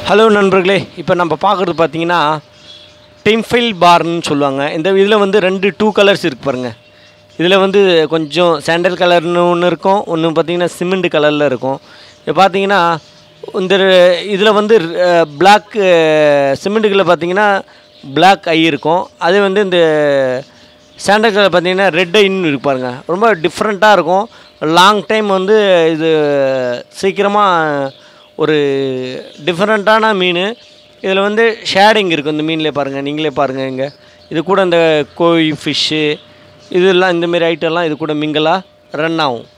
hello நண்பர்களே இப்போ நம்ம பார்க்குறது பார்த்தீங்கன்னா டெம்ஃபைல் பார்னு சொல்லுவாங்க இந்த இதில் வந்து ரெண்டு டூ கலர்ஸ் இருக்கு பாருங்கள் இதில் வந்து கொஞ்சம் சாண்டல் கலர்னு ஒன்று இருக்கும் ஒன்று பார்த்தீங்கன்னா சிமெண்ட் கலரில் இருக்கும் இப்போ பார்த்தீங்கன்னா இந்த இதில் வந்து பிளாக் சிமெண்ட்டுகளில் பார்த்தீங்கன்னா பிளாக் ஐ இருக்கும் அதே வந்து இந்த சாண்டல் கலர் பார்த்தீங்கன்னா ரெட் ஐன்னு இருக்கு பாருங்க ரொம்ப டிஃப்ரெண்ட்டாக இருக்கும் லாங் டைம் வந்து இது சீக்கிரமாக ஒரு டிஃப்ரெண்ட்டான மீன் இதில் வந்து ஷேடிங் இருக்கும் இந்த மீன்லேயே பாருங்கள் நீங்களே பாருங்கள் இங்கே இது கூட இந்த கோழி ஃபிஷ்ஷு இதெல்லாம் இந்தமாரி ஐட்டம்லாம் இது கூட மிங்கலாக ரன் ஆகும்